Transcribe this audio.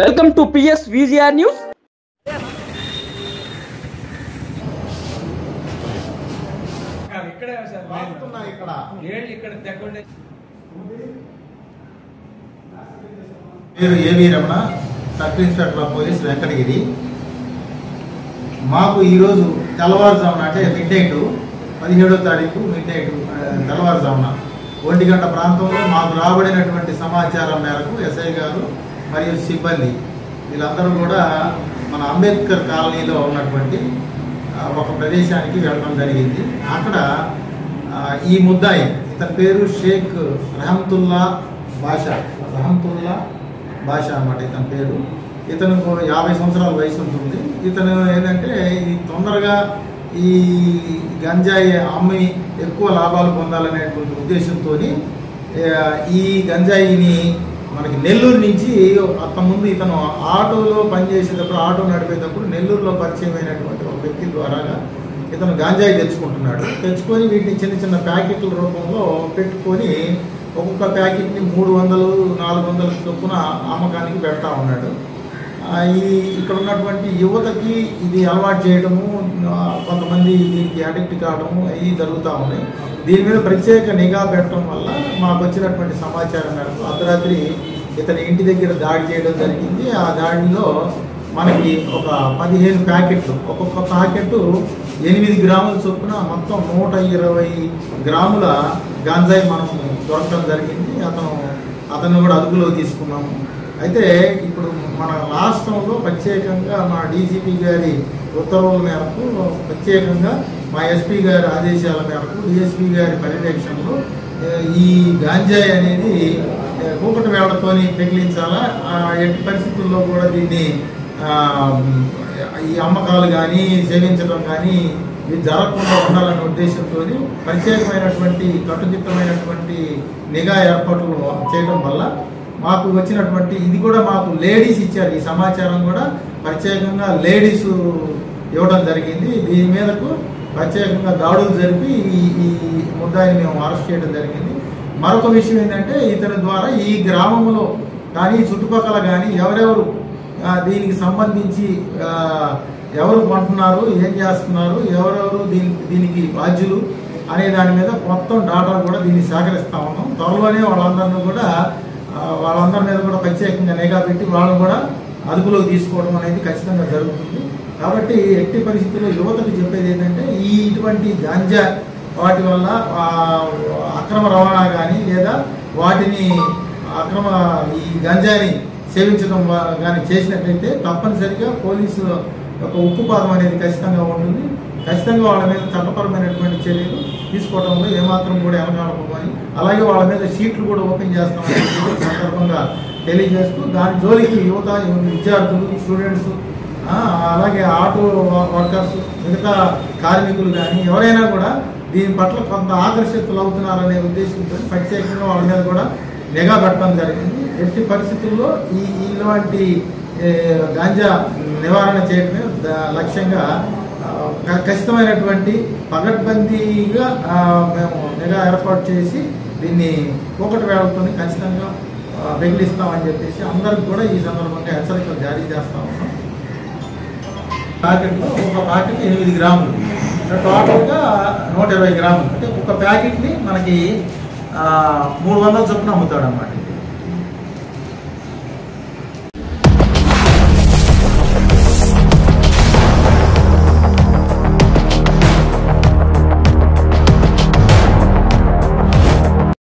Welcome to PS VGR news కాదు, ఇక్కడే sir main. వాడుతున్నాయి ఇక్కడ ఏళ్ళు ఇక్కడ తెక్కండి పేరు AV Ramana sub inspector of police Venkatagiri మాకు ఈరోజు తెల్లవారుజామున అంటే మిడ్ నైట్ పదిహేడో తారీఖు మిడ్ నైట్ తెల్లవారుజామున ఒంటి గంట ప్రాంతంలో మాకు రాబడినటువంటి సమాచారం మేరకు ఎస్ఐ గారు మరియు సిబ్బంది వీళ్ళందరూ కూడా మన అంబేద్కర్ కాలనీలో ఉన్నటువంటి ఆ, ఒక ప్రదేశానికి వెళ్ళడం జరిగింది అక్కడ ఆ, ఈ ముద్దాయి ఇతని పేరు షేక్ రహమతుల్లా బాషా రహమతుల్లా భాష అన్నమాట ఇతని పేరు ఇతను యాభై సంవత్సరాల వయసు ఉంటుంది ఇతను ఏంటంటే ఈ తొందరగా ఈ గంజాయి అమ్మి ఎక్కువ లాభాలు పొందాలనేటువంటి ఉద్దేశంతో ఈ గంజాయిని మనకి నెల్లూరు నుంచి అంతకుముందు ఇతను ఆటోలో పనిచేసేటప్పుడు ఆటో నడిపేటప్పుడు నెల్లూరులో పరిచయం అయినటువంటి ఒక వ్యక్తి ద్వారాగా ఇతను గాంజాయి తెచ్చుకుంటున్నాడు తెచ్చుకొని వీటిని చిన్న చిన్న ప్యాకెట్ల రూపంలో పెట్టుకొని ఒక్కొక్క ప్యాకెట్ని మూడు వందలు నాలుగు వందల చొప్పున అమ్మకానికి పెడతా ఉన్నాడు ఆ, ఈ ఇక్కడ ఉన్నటువంటి యువతకి ఇది అలవాటు చేయడము ఆ, కొంతమంది దీనికి అడిక్ట్ కావడము అవి జరుగుతూ ఉన్నాయి దీని మీద ప్రత్యేక నిఘా పెట్టడం వల్ల మాకు వచ్చినటువంటి సమాచారం మేరకు అర్ధరాత్రి ఇతని ఇంటి దగ్గర దాడి చేయడం జరిగింది ఆ దాడిలో మనకి ఒక పదిహేను ప్యాకెట్లు ఒక్కొక్క ప్యాకెట్ ఎనిమిది గ్రాముల చొప్పున మొత్తం నూట ఇరవై గ్రాముల గాంజాయి మనం దొరకడం జరిగింది అతను అతను కూడా అదుపులో తీసుకున్నాము అయితే ఇప్పుడు మన రాష్ట్రంలో ప్రత్యేకంగా మా డీజీపీ గారి ఉత్తర్వుల మేరకు ప్రత్యేకంగా మా ఎస్పీ గారి ఆదేశాల మేరకు డిఎస్పీ గారి పర్యవేక్షణలో ఏ, ఈ గాంజాయి అనేది ఏ, కూకటి వేళ్లతోని పెగిలించాలా ఆ, ఎట్టి పరిస్థితుల్లో కూడా దీన్ని ఆ, ఈ అమ్మకాలు కానీ సేవించడం కానీ ఇది జరగకుండా ఉండాలనే ఉద్దేశంతో ప్రత్యేకమైనటువంటి కట్టుదిట్టమైనటువంటి నిఘా ఏర్పాట్లు చేయడం వల్ల మాకు వచ్చినటువంటి ఇది కూడా మాకు లేడీస్ ఇచ్చారు ఈ సమాచారం కూడా ప్రత్యేకంగా లేడీస్ ఇవ్వడం జరిగింది దీని మీదకు ప్రత్యేకంగా దాడులు జరిపి ఈ ఈ ముద్దాయిని మేము అరెస్ట్ చేయడం జరిగింది మరొక విషయం ఏంటంటే ఇతని ద్వారా ఈ గ్రామంలో కానీ చుట్టుపక్కల కానీ ఎవరెవరు ఆ, దీనికి సంబంధించి ఆ, ఎవరు కొంటున్నారు ఏం చేస్తున్నారు ఎవరెవరు దీని దీనికి బాధ్యులు అనే దాని మీద మొత్తం డాటా కూడా దీన్ని సేకరిస్తా ఉన్నాం త్వరలోనే వాళ్ళందరినీ కూడా ఆ, వాళ్ళందరి మీద కూడా ప్రత్యేకంగా నిఘా పెట్టి వాళ్ళని కూడా అదుపులోకి తీసుకోవడం అనేది ఖచ్చితంగా జరుగుతుంది కాబట్టి ఎట్టి పరిస్థితుల్లో యువతకు చెప్పేది ఏంటంటే ఈ ఇటువంటి గాంజా వాటి వల్ల ఆ, అక్రమ రవాణా కానీ లేదా వాటిని అక్రమ ఈ గంజాని సేవించడం వా- కానీ చేసినట్లయితే తప్పనిసరిగా పోలీసు యొక్క ఉక్కుపాదం అనేది ఖచ్చితంగా ఉంటుంది ఖచ్చితంగా వాళ్ళ మీద చట్టపరమైనటువంటి చర్యలు తీసుకోవడంలో ఏమాత్రం కూడా వెనకాడకపోని అలాగే వాళ్ళ మీద షీట్లు కూడా ఓపెన్ చేస్తామని చెప్పి ఈ సందర్భంగా తెలియజేస్తూ దాని జోలికి యువత విద్యార్థులు స్టూడెంట్స్ ఆ, అలాగే ఆటో వర్కర్స్ మిగతా కార్మికులు కానీ ఎవరైనా కూడా దీని పట్ల కొంత ఆకర్షితులు అవుతున్నారనే ఉద్దేశంతో ప్రత్యేకంగా వాళ్ళ మీద కూడా నిఘా పెట్టడం జరిగింది ఎట్టి పరిస్థితుల్లో ఈ ఇలాంటి ఏ, గాంజా నివారణ చేయడమే ద- లక్ష్యంగా ఆ, క- ఖచ్చితమైనటువంటి పగడ్బందీగా ఆ, మేము నిఘా ఏర్పాటు చేసి దీన్ని కూకటి వేళతో ఖచ్చితంగా ఆ, వెగిలిస్తామని చెప్పేసి అందరికి కూడా ఈ సందర్భంగా హెచ్చరికలు జారీ చేస్తా ఉన్నాం ప్యాకెట్లో ఒక ప్యాకెట్ ఎనిమిది గ్రాములు అంటే టోటల్గా నూట ఇరవై గ్రాములు అంటే ఒక ప్యాకెట్ని మనకి ఆ, మూడు వందల చొప్పున అమ్ముతాడు అనమాట